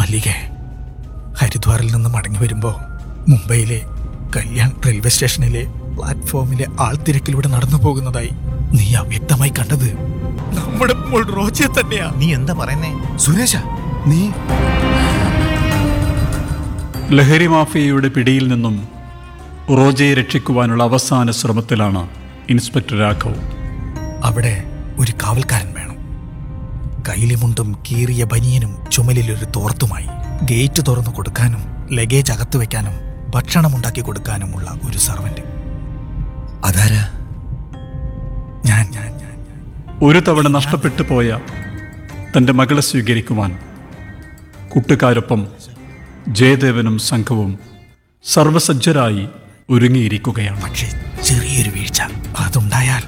മല്ലികെ ഹരിദ്വാറിൽ നിന്ന് മടങ്ങി വരുമ്പോ മുംബൈയിലെ കല്യാൺ റെയിൽവേ സ്റ്റേഷനിലെ പ്ലാറ്റ്ഫോമിലെ ആൾത്തിരക്കിലൂടെ നടന്നു പോകുന്നതായി നീ അവ്യക്തമായി കണ്ടത് നമ്മുടെ മോൾ റോജയെ തന്നെയാ നീ എന്താ പറയുന്നേ സുരേഷ നീ ലഹരി മാഫിയയുടെ പിടിയിൽ നിന്നും റോജയെ രക്ഷിക്കുവാനുള്ള അവസാന ശ്രമത്തിലാണ് ഇൻസ്പെക്ടർ രാഘവ് അവിടെ ഒരു കാവൽക്കാരൻ വേണം കൈലിമുണ്ടും കീറിയ ബനിയനും ചുമലിലൊരു തോർത്തുമായി ഗേറ്റ് തുറന്നു കൊടുക്കാനും ലഗേജ് അകത്തു വെക്കാനും ഭക്ഷണമുണ്ടാക്കി കൊടുക്കാനുമുള്ള ഒരു സർവന്റ് അതാരാ ഞാൻ ഞാൻ ഞാൻ ഞാൻ. ഒരു തവണ നഷ്ടപ്പെട്ടു പോയ തൻ്റെ മകളെ സ്വീകരിക്കുവാൻ കൂട്ടുകാരൊപ്പം ജയദേവനും സംഘവും സർവസജ്ജരായി ഒരുങ്ങിയിരിക്കുകയാണ് പക്ഷേ ചെറിയൊരു വീഴ്ച അതുണ്ടായാൽ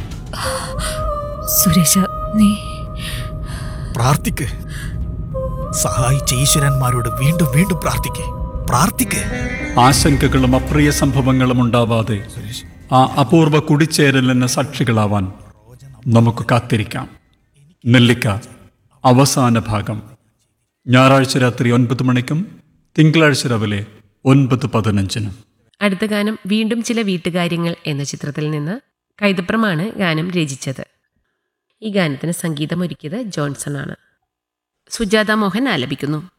സുരേഷ നീ പ്രാർത്ഥിക്ക് സഹായിച്ച ഈശ്വരന്മാരോട് വീണ്ടും വീണ്ടും പ്രാർത്ഥിക്ക് പ്രാർത്ഥിക്ക് ആശങ്കകളും അപ്രിയ സംഭവങ്ങളും ഉണ്ടാവാതെ ആ അപൂർവ കുടിച്ചേരലിന് സാക്ഷികളാവാൻ നമുക്ക് കാത്തിരിക്കാം നെല്ലിക്ക അവസാന ഭാഗം ഞായറാഴ്ച രാത്രി ഒൻപത് മണിക്കും തിങ്കളാഴ്ച രാവിലെ ഒൻപത് പതിനഞ്ചിനും അടുത്ത ഗാനം വീണ്ടും ചില വീട്ടുകാര്യങ്ങൾ എന്ന ചിത്രത്തിൽ നിന്ന് കൈതപ്രമാണ് ഗാനം രചിച്ചത് ഈ ഗാനത്തിന് സംഗീതമൊരുക്കിയത് ജോൺസൺ ആണ് സുജാത മോഹൻ ആലപിക്കുന്നു